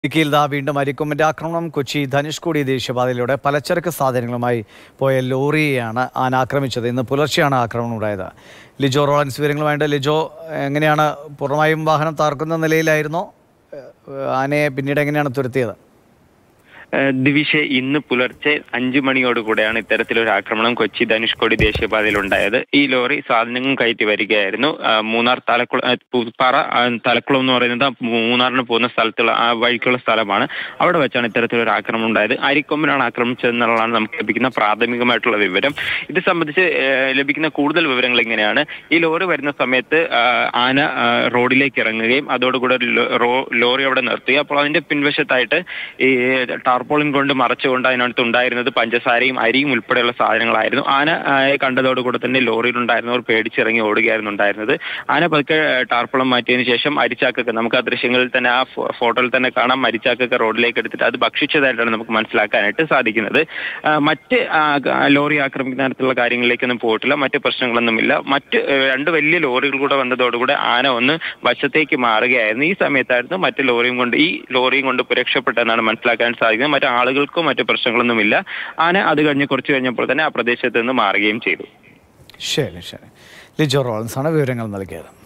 ഇടുക്കിയിൽ ദാ വീണ്ടും അരിക്കൊമ്പന്റെ ആക്രമണം കൊച്ചി ധനുഷ്കോടി ദേശീയപാതയിലൂടെ പലചരക്ക് സാധനങ്ങളുമായി പോയ ലോറിയെയാണ് ആന ആക്രമിച്ചത് ഇന്ന് പുലർച്ചെയാണ് ആക്രമണം ഉണ്ടായത് ലിജോ റോളൻസ് വിവരങ്ങളുമായിട്ട് ലിജോ എങ്ങനെയാണ് പൂർണ്ണമായും വാഹനം തകർക്കുന്ന നിലയിലായിരുന്നോ ഏഹ് ആനയെ പിന്നീട് എങ്ങനെയാണ് തുരത്തിയത് ഏഹ് ദിവിഷെ ഇന്ന് പുലർച്ചെ അഞ്ചു മണിയോടുകൂടെയാണ് ഇത്തരത്തിലൊരു ആക്രമണം കൊച്ചി ധനുഷ്കോടി ദേശീയപാതയിൽ ഉണ്ടായത് ഈ ലോറി സാധനങ്ങൾ കയറ്റി വരികയായിരുന്നു ആ, മൂന്നാർ തലക്കുളം ആ, പുതുപ്പാറ ആ, തലക്കുളം എന്ന് പറയുന്നത് ആ മൂന്നാറിന് പോകുന്ന സ്ഥലത്തുള്ള ആ വഴിക്കുള്ള സ്ഥലമാണ് അവിടെ വെച്ചാണ് ഇത്തരത്തിലൊരു ആക്രമണം ഉണ്ടായത് അരിക്കൊമ്പനാണ് ആക്രമിച്ചതെന്നുള്ളതാണ് നമുക്ക് ലഭിക്കുന്ന പ്രാഥമികമായിട്ടുള്ള വിവരം ഇത് സംബന്ധിച്ച് ഏഹ്, ലഭിക്കുന്ന കൂടുതൽ വിവരങ്ങൾ ഇങ്ങനെയാണ് ഈ ലോറി വരുന്ന സമയത്ത് ആ, ആന ആ, റോഡിലേക്ക് ഇറങ്ങുകയും അതോടുകൂടെ ലോ- റോ- ലോറി അവിടെ നിർത്തി അപ്പോൾ അതിന്റെ പിൻവശത്തായിട്ട് ഈ ടാർപോളിൻ കൊണ്ട് മറച്ചുകൊണ്ട് അതിനകത്ത് ഉണ്ടായിരുന്നത് പഞ്ചസാരയും അരിയും ഉൾപ്പെടെയുള്ള സാധനങ്ങളായിരുന്നു ആന ആയെ കണ്ടതോടുകൂടെ തന്നെ ലോറിയിൽ ഉണ്ടായിരുന്നവർ പേടിച്ചിറങ്ങി ഓടുകയായിരുന്നു ഉണ്ടായിരുന്നത് ആന പതുക്കെ ടാർപ്പോളം മാറ്റിയതിനു ശേഷം അരിച്ചാക്കൊക്കെ നമുക്ക് ആ ദൃശ്യങ്ങളിൽ തന്നെ ആ ഫോ- ഫോട്ടോയിൽ തന്നെ കാണാം അരിച്ചാക്കൊക്കെ റോഡിലേക്ക് എടുത്തിട്ട് അത് ഭക്ഷിച്ചതായിട്ടാണ് നമുക്ക് മനസ്സിലാക്കാനായിട്ട് സാധിക്കുന്നത് ആ, മറ്റ് ആ, ഗ- ലോറി ആക്രമിക്കുന്ന തരത്തിലുള്ള കാര്യങ്ങളിലേക്കൊന്നും പോയിട്ടില്ല മറ്റ് പ്രശ്നങ്ങളൊന്നുമില്ല മറ്റ് ഏഹ്, രണ്ട് വലിയ ലോറികൾ കൂടെ വന്നതോടുകൂടെ ആന ഒന്ന് വശത്തേക്ക് മാറുകയായിരുന്നു ഈ സമയത്തായിരുന്നു മറ്റ് ലോറിയും കൊണ്ട് ഈ ലോറിയും കൊണ്ട് രക്ഷപ്പെട്ടെന്നാണ് മനസ്സിലാക്കാൻ സാധിക്കുന്നത് മറ്റു ആളുകൾക്കോ മറ്റു പ്രശ്നങ്ങളൊന്നുമില്ല ആന അത് കഴിഞ്ഞ് കുറച്ച് കഴിഞ്ഞപ്പോൾ തന്നെ ആ പ്രദേശത്ത് നിന്ന് മാറുകയും ചെയ്തു ശരി ശരി ലിജോ റോളൻസ് ആണ് വിവരങ്ങൾ നൽകിയത്